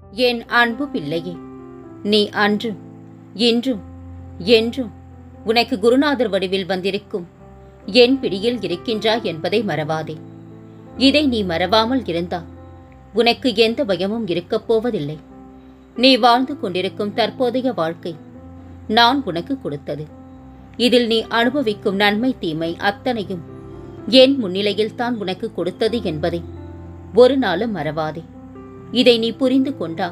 என் அன்பு பிள்ளையே நீ அன்றும் இன்றும் என்றும் உனக்கு குருநாதர் வடிவில் வந்திருக்கும் என் பிடியில் இருக்கின்றாய் என்பதை மறவாதே இதை நீ மறவாமல் இருந்தால் உனக்கு எந்த பயமும் இருக்கப் போவதில்லை நீ வாழ்ந்து கொண்டிருக்கும் தற்போதைய வாழ்க்கை நான் உனக்கு கொடுத்தது இதில் நீ அனுபவிக்கும் நன்மை தீமை அத்தனையும் என் முன்னிலையில் தான் உனக்கு கொடுத்தது என்பதை ஒரு நாளும் மறவாதே இதை நீ புரிந்து கொண்டால்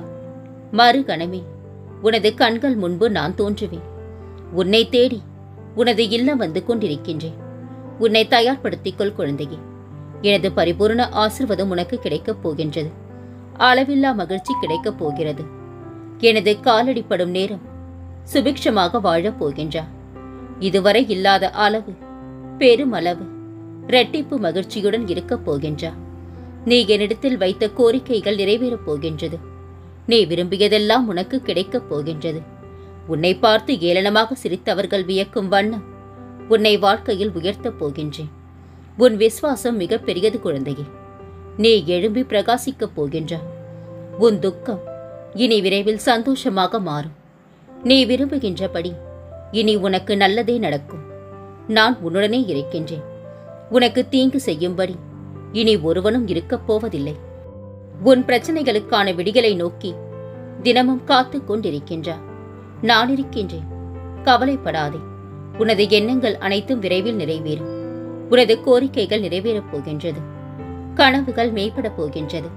மறுகணமே உனது கண்கள் முன்பு நான் தோன்றுவேன் உன்னை தேடி உனது இல்லம் வந்து கொண்டிருக்கின்றேன் உன்னை தயார்படுத்திக் கொள் குழந்தையே எனது பரிபூர்ண ஆசிர்வாதம் உனக்கு கிடைக்கப் போகின்றது அளவில்லா மகிழ்ச்சி கிடைக்கப் போகிறது எனது காலடிப்படும் நேரம் சுபிக்ஷமாக வாழப் போகின்றார் இதுவரை இல்லாத அளவு பெருமளவு இரட்டிப்பு மகிழ்ச்சியுடன் இருக்கப் போகின்றார் நீ என்னிடத்தில் வைத்த கோரிக்கைகள் நிறைவேறப் போகின்றது நீ விரும்பியதெல்லாம் உனக்கு கிடைக்கப் போகின்றது உன்னை பார்த்து ஏளனமாக சிரித்தவர்கள் வியக்கும் வண்ணம் உன்னை வாழ்க்கையில் உயர்த்தப் போகின்றேன் உன் விசுவாசம் மிக பெரியது குழந்தையே நீ எழும்பி பிரகாசிக்கப் போகின்றாய் உன் துக்கம் இனி விரைவில் சந்தோஷமாக மாறும் நீ விரும்புகின்றபடி இனி உனக்கு நல்லதே நடக்கும் நான் உன்னுடனே இருக்கின்றேன் உனக்கு தீங்கு செய்யும்படி இனி ஒருவனும் இருக்கப் போவதில்லை உன் பிரச்சனைகளுக்கான விடிகளை நோக்கி தினமும் காத்துக் கொண்டிருக்கின்றார் நான் இருக்கின்றேன் கவலைப்படாதே உனது எண்ணங்கள் அனைத்தும் விரைவில் நிறைவேறும் உனது கோரிக்கைகள் நிறைவேறப் போகின்றது கனவுகள் மேம்படப் போகின்றது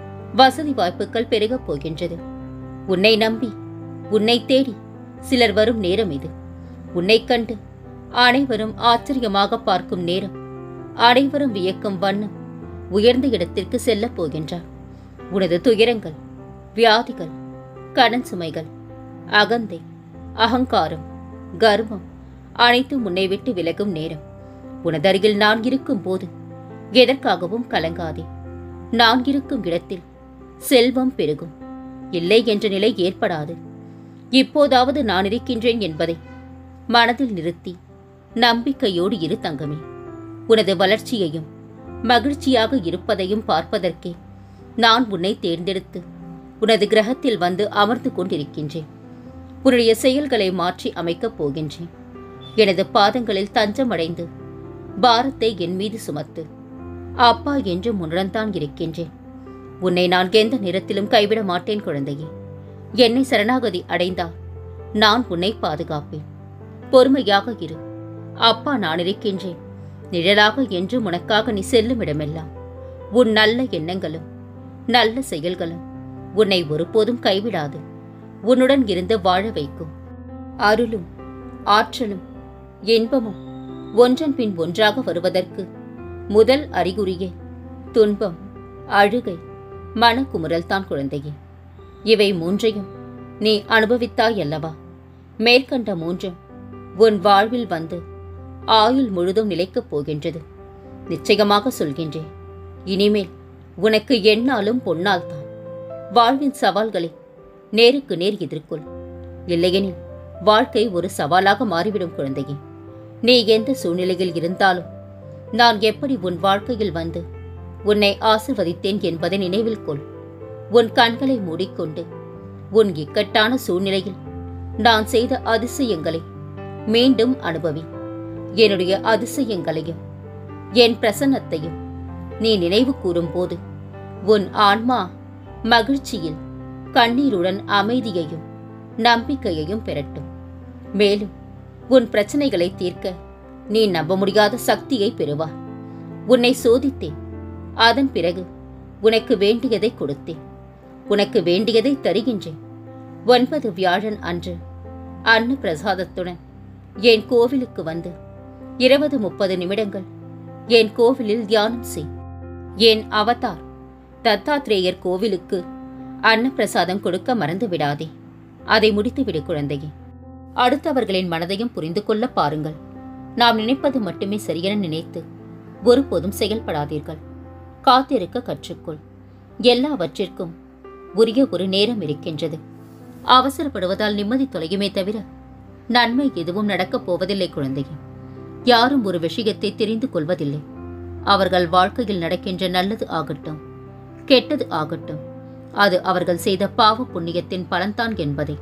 வசதி வாய்ப்புகள் பெருகப் போகின்றது உன்னை நம்பி உன்னை தேடி சிலர் வரும் நேரம் இது உன்னை கண்டு அனைவரும் ஆச்சரியமாக பார்க்கும் நேரம் அனைவரும் வியக்கும் வண்ணம் உயர்ந்த இடத்திற்கு செல்லப் போகின்றார் உனது துயரங்கள் வியாதிகள் கடன் சுமைகள் அகந்தை அகங்காரம் கர்வம் அனைத்தும் உன்னை விட்டு விலகும் நேரம் உனதருகில் நான் இருக்கும் போது எதற்காகவும் கலங்காதே நான் இருக்கும் இடத்தில் செல்வம் பெருகும் இல்லை என்ற நிலை ஏற்படாது இப்போதாவது நான் இருக்கின்றேன் என்பதை மனதில் நிறுத்தி நம்பிக்கையோடு இரு தங்கமே உனது வளர்ச்சியையும் மகிழ்ச்சியாக இருப்பதையும் பார்ப்பதற்கே நான் உன்னை தேர்ந்தெடுத்து உனது கிரகத்தில் வந்து அமர்ந்து கொண்டிருக்கின்றேன் உன்னுடைய செயல்களை மாற்றி அமைக்கப் போகின்றேன் எனது பாதங்களில் தஞ்சமடைந்து பாரத்தை என் மீது சுமத்து அப்பா என்று உன்னுடன் தான் இருக்கின்றேன் உன்னை நான் எந்த நேரத்திலும் கைவிட மாட்டேன் குழந்தையே என்னை சரணாகதி அடைந்தால் நான் உன்னை பாதுகாப்பேன் பொறுமையாக இரு அப்பா நான் இருக்கின்றேன் நிழலாக என்று உனக்காக நீ செல்லும் இடமெல்லாம் உன் நல்ல எண்ணங்களும் நல்ல செயல்களும் உன்னை ஒருபோதும் கைவிடாது உன்னுடன் இருந்து வாழ வைக்கும் அருளும் ஆற்றலும் இன்பமும் ஒன்றன் பின் ஒன்றாக வருவதற்கு முதல் அறிகுறியே துன்பம் அழுகை மனக்குமுறல் தான் குழந்தையே இவை மூன்றையும் நீ அனுபவித்தாய் அல்லவா மேற்கண்ட மூன்றும் உன் வாழ்வில் வந்து ஆயுள் முழுதும் நிலைக்கப் போகின்றது நிச்சயமாக சொல்கின்றேன் இனிமேல் உனக்கு எந்நாளும் பொன்னால் தான் வாழ்வின் சவால்களை நேருக்கு நேர் எதிர்கொள் இல்லையெனில் வாழ்க்கை ஒரு சவாலாக மாறிவிடும் குழந்தையே நீ எந்த சூழ்நிலையில் இருந்தாலும் நான் எப்படி உன் வாழ்க்கையில் வந்து உன்னை ஆசிர்வதித்தேன் என்பதை நினைவில் கொள் உன் கண்களை மூடிக்கொண்டு உன் இக்கட்டான சூழ்நிலையில் நான் செய்த அதிசயங்களை மீண்டும் அனுபவி என்னுடைய அதிசயங்களையும் என் பிரசன்னத்தையும் நீ நினைவு கூறும்போது உன் ஆன்மா மகிழ்ச்சியில் கண்ணீருடன் அமைதியையும் நம்பிக்கையையும் பெறட்டும் மேலும் உன் பிரச்சனைகளை தீர்க்க நீ நம்ப முடியாத சக்தியை பெறுவாய் உன்னை சோதித்தேன் அதன் பிறகு உனக்கு வேண்டியதை கொடுத்தேன் உனக்கு வேண்டியதை தருகின்றேன் ஒன்பது வியாழன் அன்று அன்ன பிரசாதத்துடன் என் கோவிலுக்கு வந்து இருபது முப்பது நிமிடங்கள் என் கோவிலில் தியானம் செய் என் அவதார் தத்தாத்ரேயர் கோவிலுக்கு அன்னப்பிரசாதம் கொடுக்க மறந்து விடாதே அதை முடித்துவிடு குழந்தையே அடுத்தவர்களின் மனதையும் புரிந்து கொள்ள பாருங்கள் நாம் நினைப்பது மட்டுமே சரியென நினைத்து ஒருபோதும் செயல்படாதீர்கள் காத்திருக்க கற்றுக்கொள் எல்லாவற்றிற்கும் உரிய ஒரு நேரம் இருக்கின்றது அவசரப்படுவதால் நிம்மதி தொலையுமே தவிர நன்மை எதுவும் நடக்கப் போவதில்லை குழந்தையே யாரும் ஒரு விஷயத்தை தெரிந்து கொள்வதில்லை அவர்கள் வாழ்க்கையில் நடக்கின்ற நல்லது ஆகட்டும் கெட்டது ஆகட்டும் அது அவர்கள் செய்த பாவ புண்ணியத்தின் பலன்தான் என்பதை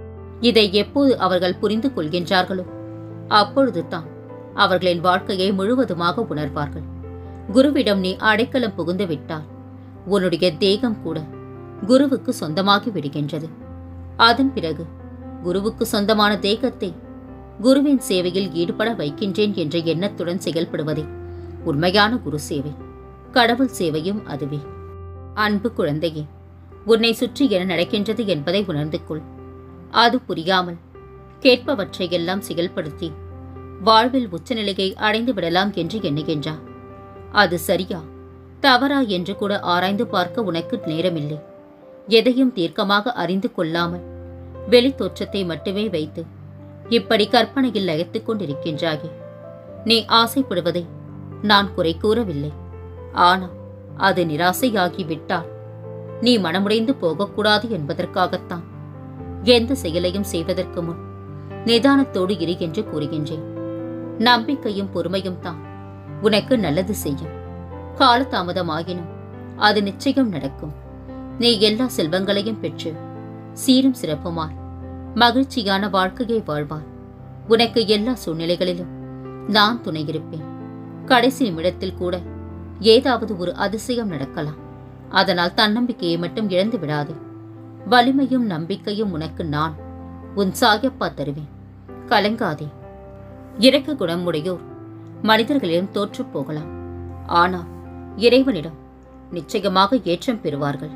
இதை எப்போது அவர்கள் புரிந்து கொள்கின்றார்களோ அப்பொழுது தான் அவர்களின் வாழ்க்கையை முழுவதுமாக உணர்வார்கள் குருவிடம் நீ அடைக்கலம் புகுந்து விட்டால் உன்னுடைய தேகம் கூட குருவுக்கு சொந்தமாகி விடுகின்றது அதன் பிறகு குருவுக்கு சொந்தமான தேகத்தை குருவின் சேவையில் ஈடுபட வைக்கின்றேன் என்ற எண்ணத்துடன் செயல்படுவதே உண்மையான குரு சேவை கடவுள் சேவையும் அதுவே அன்பு குழந்தையே உன்னை சுற்றி என்ன நடக்கின்றது என்பதை உணர்ந்து கொள் அது புரியாமல் கேட்பவற்றை எல்லாம் செயல்படுத்தி வாழ்வில் உச்சநிலையை அடைந்து விடலாம் என்று எண்ணுகின்றார் அது சரியா தவறா என்று கூட ஆராய்ந்து பார்க்க உனக்கு நேரமில்லை எதையும் தீர்க்கமாக அறிந்து கொள்ளாமல் வெளித்தோற்றத்தை மட்டுமே வைத்து இப்படி கற்பனையில் லயத்துக் கொண்டிருக்கின்றாயே நீ ஆசைப்படுவதை நான் குறை கூறவில்லை ஆனால் அது நிராசையாகி விட்டால் நீ மனமுடைந்து போகக்கூடாது என்பதற்காகத்தான் எந்த செயலையும் செய்வதற்கு முன் நிதானத்தோடு இரு என்று கூறுகின்றேன் நம்பிக்கையும் பொறுமையும் தான் உனக்கு நல்லது செய்யும் காலதாமதமாகினும் அது நிச்சயம் நடக்கும் நீ எல்லா செல்வங்களையும் பெற்று சீரும் சிறப்புமாய் மகிழ்ச்சியான வாழ்க்கையை வாழ்வாய் உனக்கு எல்லா சூழ்நிலைகளிலும் நான் துணையிருப்பேன் கடைசி நிமிடத்தில் கூட ஏதாவது ஒரு அதிசயம் நடக்கலாம் அதனால் தன்னம்பிக்கையை மட்டும் இழந்து விடாதே வலிமையும் நம்பிக்கையும் உனக்கு நான் உன் சாயப்பா தருவேன் கலங்காதே இரக்க குணம் உடையோர் மனிதர்களிடம் தோற்றுப் போகலாம் ஆனால் இறைவனிடம் நிச்சயமாக ஏற்றம் பெறுவார்கள்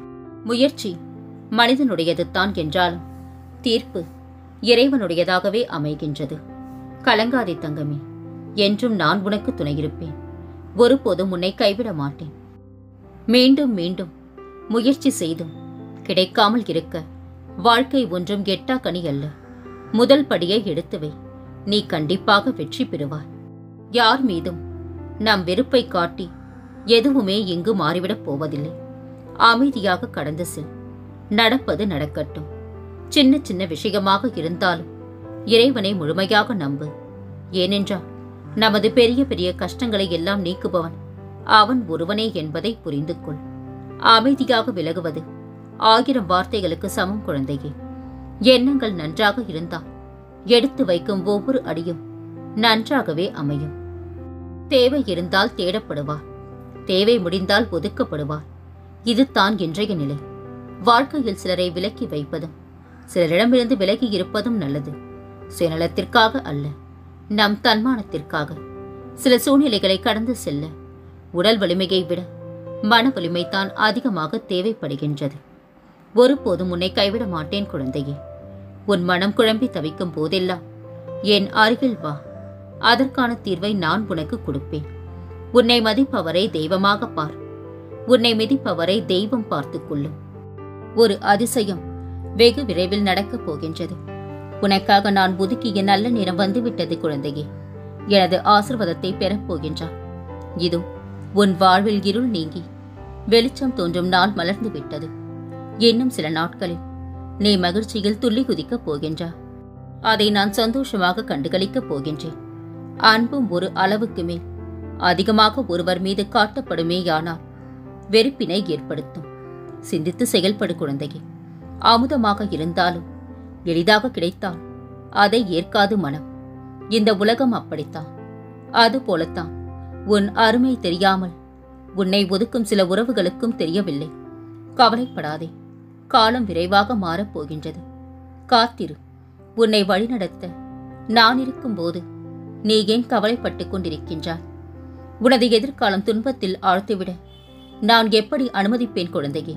முயற்சி மனிதனுடையது தான் என்றாலும் தீர்ப்பு இறைவனுடையதாகவே அமைகின்றது கலங்காதே தங்கமே என்றும் நான் உனக்கு துணையிருப்பேன் ஒருபோதும் உன்னை கைவிட மாட்டேன் மீண்டும் மீண்டும் முயற்சி செய்தும் கிடைக்காமல் இருக்க வாழ்க்கை ஒன்றும் எட்டா கனி அல்ல முதல் படியை எடுத்து வை நீ கண்டிப்பாக வெற்றி பெறுவாய் யார் மீதும் நம் வெறுப்பை காட்டி எதுவுமே இங்கு மாறிவிடப் போவதில்லை அமைதியாக கடந்து செல் நடப்பது நடக்கட்டும் சின்ன சின்ன விஷயமாக இருந்தாலும் இறைவனை முழுமையாக நம்பு ஏனென்றால் நமது பெரிய பெரிய கஷ்டங்களை எல்லாம் நீக்குபவன் அவன் ஒருவனே என்பதை புரிந்து கொள் அமைதியாக விலகுவது ஆயிரம் வார்த்தைகளுக்கு சமம் குழந்தையே எண்ணங்கள் நன்றாக இருந்தால் எடுத்து வைக்கும் ஒவ்வொரு அடியும் நன்றாகவே அமையும் தேவை இருந்தால் தேடப்படுவார் தேவை முடிந்தால் ஒதுக்கப்படுவார் இதுதான் இன்றைய நிலை வாழ்க்கையில் சிலரை விலக்கி வைப்பதும் சிலரிடமிருந்து விலகி இருப்பதும் நல்லது சுயநலத்திற்காக அல்ல நம் தன்மானத்திற்காக சில சூழ்நிலைகளை கடந்து செல்ல உடல் வலிமையை விட மன வலிமைதான் அதிகமாக தேவைப்படுகின்றது ஒருபோதும் உன்னை கைவிட மாட்டேன் குழந்தையே உன் மனம் குழம்பி தவிக்கும் போதெல்லாம் என் அருகில் வா அதற்கான தீர்வை நான் உனக்கு கொடுப்பேன் உன்னை மதிப்பவரை தெய்வமாக பார் உன்னை மிதிப்பவரை தெய்வம் பார்த்துக் கொள்ளும் ஒரு அதிசயம் வெகு விரைவில் நடக்கப் போகின்றது உனக்காக நான் ஒதுக்கிய நல்ல நேரம் வந்துவிட்டது குழந்தையே எனது ஆசிர்வாதத்தை பெறப் போகின்றார் இதோ உன் வாழ்வில் இருள் நீங்கி வெளிச்சம் தோன்றும் நாள் மலர்ந்து விட்டது இன்னும் சில நாட்களில் நீ மகிழ்ச்சியில் துள்ளி குதிக்கப் போகின்றா அதை நான் சந்தோஷமாக கண்டுகளிக்கப் போகின்றேன் அன்பும் ஒரு அளவுக்கு மேல் அதிகமாக ஒருவர் மீது காட்டப்படுமேயானால் வெறுப்பினை ஏற்படுத்தும் சிந்தித்து செயல்படு குழந்தையே அமுதமாக இருந்தாலும் எளிதாக கிடைத்தால் அதை ஏற்காது மனம் இந்த உலகம் அப்படித்தான் அது போலத்தான் உன் அருமை தெரியாமல் உன்னை ஒதுக்கும் சில உறவுகளுக்கும் தெரியவில்லை கவலைப்படாதே காலம் விரைவாக மாறப் போகின்றது காத்திரு உன்னை வழிநடத்த நான் இருக்கும்போது நீ ஏன் கவலைப்பட்டுக் கொண்டிருக்கின்றாய் உனது எதிர்காலம் துன்பத்தில் ஆழ்த்திவிட நான் எப்படி அனுமதிப்பேன் குழந்தையே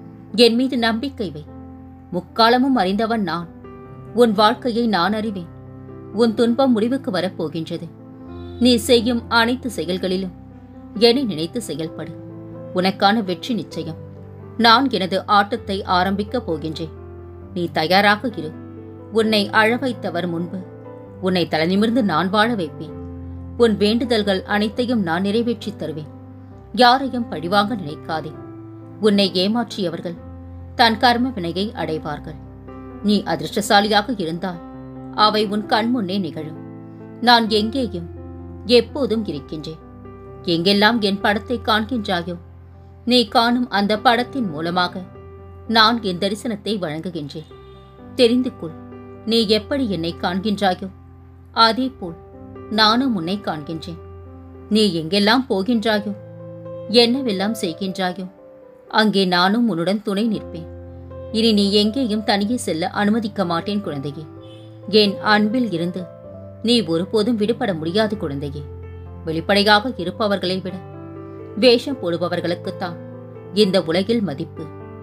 என் மீது நம்பிக்கை வை முக்காலமும் அறிந்தவன் நான் உன் வாழ்க்கையை நான் அறிவேன் உன் துன்பம் முடிவுக்கு வரப்போகின்றது நீ செய்யும் அனைத்து செயல்களிலும் என்னை நினைத்து செயல்படு உனக்கான வெற்றி நிச்சயம் நான் எனது ஆட்டத்தை ஆரம்பிக்கப் போகின்றேன் நீ தயாராக இரு உன்னை அழ வைத்தவர் முன்பு உன்னை தலைநிமிர்ந்து நான் வாழ வைப்பேன் உன் வேண்டுதல்கள் அனைத்தையும் நான் நிறைவேற்றித் தருவேன் யாரையும் பழிவாங்க நினைக்காதே உன்னை ஏமாற்றியவர்கள் தன் கர்ம வினையை அடைவார்கள் நீ அதிர்ஷ்டசாலியாக இருந்தால் அவை உன் கண் முன்னே நிகழும் நான் எங்கேயும் எப்போதும் இருக்கின்றேன் எங்கெல்லாம் என் படத்தை காண்கின்றாயோ நீ காணும் அந்த படத்தின் மூலமாக நான் என் தரிசனத்தை வழங்குகின்றேன் தெரிந்து கொள் நீ எப்படி என்னை காண்கின்றாயோ அதேபோல் நானும் உன்னை காண்கின்றேன் நீ எங்கெல்லாம் போகின்றாயோ என்னவெல்லாம் செய்கின்றாயோ அங்கே நானும் உன்னுடன் துணை நிற்பேன் இனி நீ எங்கேயும் தனியே செல்ல அனுமதிக்க மாட்டேன் குழந்தையே என் அன்பில் இருந்து நீ ஒருபோதும் விடுபட முடியாது குழந்தையே வெளிப்படையாக இருப்பவர்களை விட வேஷம் போடுபவர்களுக்குத்தான் இந்த உலகில் மதிப்பு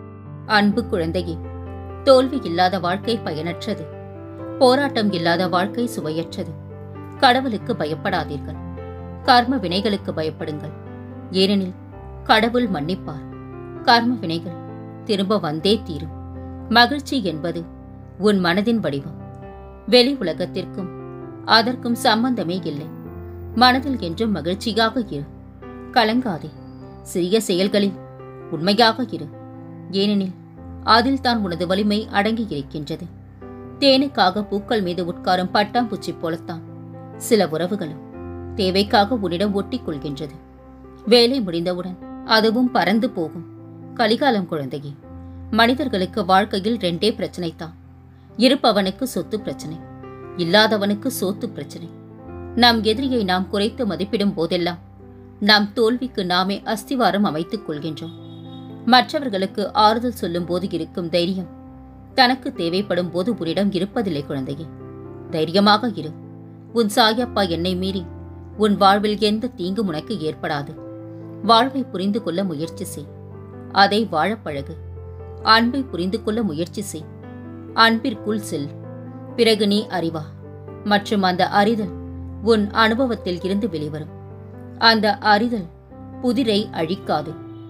அன்பு குழந்தையே தோல்வி இல்லாத வாழ்க்கை பயனற்றது போராட்டம் இல்லாத வாழ்க்கை சுவையற்றது கடவுளுக்கு பயப்படாதீர்கள் கர்ம வினைகளுக்கு பயப்படுங்கள் ஏனெனில் கடவுள் மன்னிப்பார் கர்ம வினைகள் திரும்ப வந்தே தீரும் மகிழ்ச்சி என்பது உன் மனதின் வடிவம் வெளி உலகத்திற்கும் அதற்கும் சம்பந்தமே இல்லை மனதில் என்றும் மகிழ்ச்சியாக இரு கலங்காதே சிறிய செயல்களில் உண்மையாக இரு ஏனெனில் அதில் தான் உனது வலிமை அடங்கி இருக்கின்றது தேனுக்காக பூக்கள் மீது உட்காரும் பட்டாம்பூச்சி போலத்தான் சில உறவுகளும் தேவைக்காக உன்னிடம் ஒட்டிக் கொள்கின்றது வேலை முடிந்தவுடன் அதுவும் பறந்து போகும் கலிகாலம் குழந்தையே மனிதர்களுக்கு வாழ்க்கையில் ரெண்டே பிரச்சனை தான் இருப்பவனுக்கு சொத்து பிரச்சனை இல்லாதவனுக்கு சோத்து பிரச்சனை நம் எதிரியை நாம் குறைத்து மதிப்பிடும் போதெல்லாம் நாம் தோல்விக்கு நாமே அஸ்திவாரம் அமைத்துக் கொள்கின்றோம் மற்றவர்களுக்கு ஆறுதல் சொல்லும் போது இருக்கும் தைரியம் தனக்கு தேவைப்படும் போது உன்னிடம் இருப்பதில்லை குழந்தையே தைரியமாக இரு உன் சாயப்பா என்னை மீறி உன் வாழ்வில் எந்த தீங்கும் உனக்கு ஏற்படாது வாழ்வை புரிந்து கொள்ள முயற்சி செய் அதை வாழப் பழகு அன்பை புரிந்து கொள்ள முயற்சி செய் அன்பிற்குள் செல் பிறகு நீ அறிவா மற்றும் அந்த அறிதல் உன் அனுபவத்தில் இருந்து வெளிவரும் அந்த அறிதல் புதிரை அழிக்காது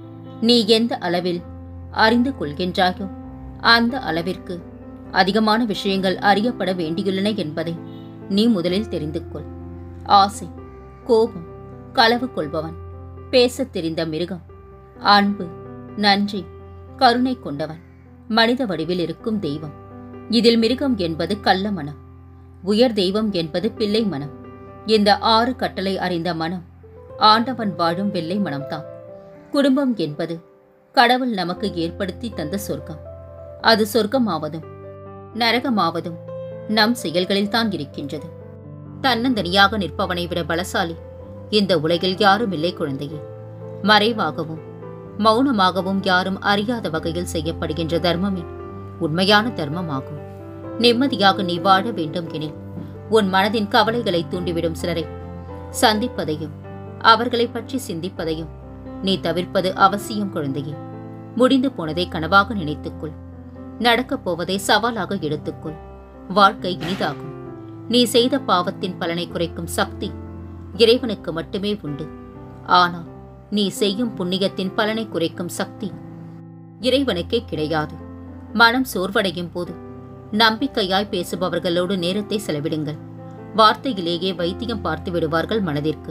நீ எந்த அளவில் அறிந்து கொள்கின்றாயோ அந்த அளவிற்கு அதிகமான விஷயங்கள் அறியப்பட வேண்டியுள்ளன என்பதை நீ முதலில் தெரிந்து கொள் ஆசை கோபம் களவு கொள்பவன் பேசத் தெரிந்த மிருகம் அன்பு நன்றி கருணை கொண்டவன் மனித வடிவில் இருக்கும் தெய்வம் இதில் மிருகம் என்பது கள்ள மனம் உயர் தெய்வம் என்பது பிள்ளை மனம் இந்த ஆறு கட்டளை அறிந்த மனம் ஆண்டவன் வாழும் வெள்ளை மனம்தான் குடும்பம் என்பது கடவுள் நமக்கு ஏற்படுத்தி தந்த சொர்க்கம் அது சொர்க்கமாவதும் நரகமாவதும் நம் செயல்களில் தான் இருக்கின்றது தன்னந்தனியாக நிற்பவனை விட பலசாலி இந்த உலகில் யாரும் இல்லை குழந்தையே மறைவாகவும் மௌனமாகவும் யாரும் அறியாத வகையில் செய்யப்படுகின்ற தர்மமே உண்மையான தர்மமாகும் நிம்மதியாக நீ வாழ வேண்டும் எனில் உன் மனதின் கவலைகளை தூண்டிவிடும் சிலரை சந்திப்பதையும் அவர்களை பற்றி சிந்திப்பதையும் நீ தவிர்ப்பது அவசியம் குழந்தையே முடிந்து போனதை கனவாக நினைத்துக்கொள் நடக்கப் போவதை சவாலாக எடுத்துக்கொள் வாழ்க்கை இனிதாகும் நீ செய்த பாவத்தின் பலனை குறைக்கும் சக்தி இறைவனுக்கு மட்டுமே உண்டு ஆனால் நீ செய்யும் புண்ணியத்தின் பலனை குறைக்கும் சக்தி இறைவனுக்கே கிடையாது மனம் சோர்வடையும் போது நம்பிக்கையாய் பேசுபவர்களோடு நேரத்தை செலவிடுங்கள் வார்த்தையிலேயே வைத்தியம் பார்த்து விடுவார்கள் மனதிற்கு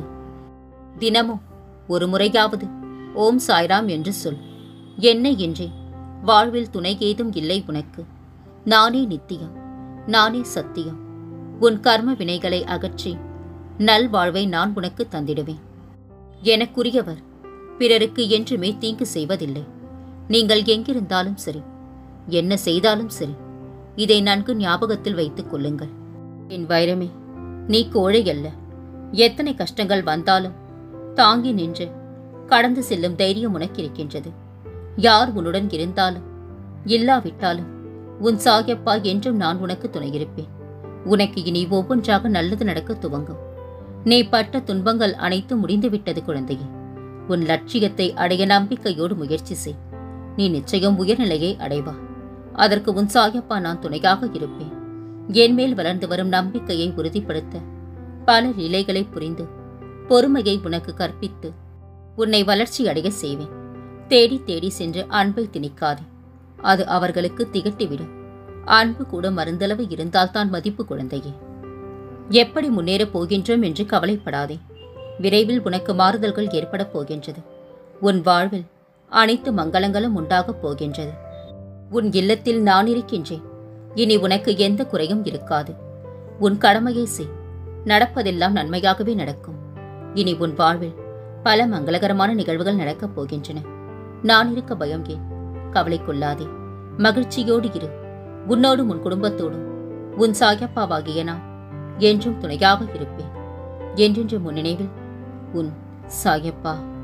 தினமும் ஒரு முறையாவது ஓம் சாய்ராம் என்று சொல் என்ன என்றே வாழ்வில் துணை ஏதும் இல்லை உனக்கு நானே நித்தியம் நானே சத்தியம் உன் கர்ம வினைகளை அகற்றி நல்வாழ்வை நான் உனக்கு தந்திடுவேன் எனக்குரியவர் பிறருக்கு என்றுமே தீங்கு செய்வதில்லை நீங்கள் எங்கிருந்தாலும் சரி என்ன செய்தாலும் சரி இதை நன்கு ஞாபகத்தில் வைத்துக் கொள்ளுங்கள் என் வைரமே நீ கோழை அல்ல எத்தனை கஷ்டங்கள் வந்தாலும் தாங்கி நின்று கடந்து செல்லும் தைரியம் உனக்கு இருக்கின்றது யார் உன்னுடன் இருந்தாலும் இல்லாவிட்டாலும் உன் சாயப்பா என்றும் நான் உனக்கு துணையிருப்பேன் உனக்கு இனி ஒவ்வொன்றாக நல்லது நடக்க துவங்கும் நீ பட்ட துன்பங்கள் அனைத்தும் முடிந்துவிட்டது குழந்தையே உன் லட்சியத்தை அடைய நம்பிக்கையோடு முயற்சி செய் நீ நிச்சயம் உயர்நிலையை அடைவா அதற்கு உன் சாயப்பா நான் துணையாக இருப்பேன் என் மேல் வளர்ந்து வரும் நம்பிக்கையை உறுதிப்படுத்த பல நிலைகளை புரிந்து பொறுமையை உனக்கு கற்பித்து உன்னை வளர்ச்சி அடைய செய்வேன் தேடி தேடி சென்று அன்பை திணிக்காதே அது அவர்களுக்கு திகட்டிவிடும் அன்பு கூட மருந்தளவு இருந்தால்தான் மதிப்பு குழந்தையே எப்படி முன்னேறப் போகின்றோம் என்று கவலைப்படாதே விரைவில் உனக்கு மாறுதல்கள் ஏற்படப் போகின்றது உன் வாழ்வில் அனைத்து மங்களங்களும் உண்டாகப் போகின்றது உன் இல்லத்தில் நான் இருக்கின்றேன் இனி உனக்கு எந்த குறையும் இருக்காது உன் கடமையை செய் நடப்பதெல்லாம் நன்மையாகவே நடக்கும் இனி உன் வாழ்வில் பல மங்களகரமான நிகழ்வுகள் நடக்கப் போகின்றன நான் இருக்க பயம் ஏன் கவலை கொள்ளாதே மகிழ்ச்சியோடு இரு உன்னோடும் உன் குடும்பத்தோடும் உன் சாயப்பாவாகிய நான் என்றும் துணையாக இருப்பேன் என்றென்று முன் நினைவில் உன் சாயப்பா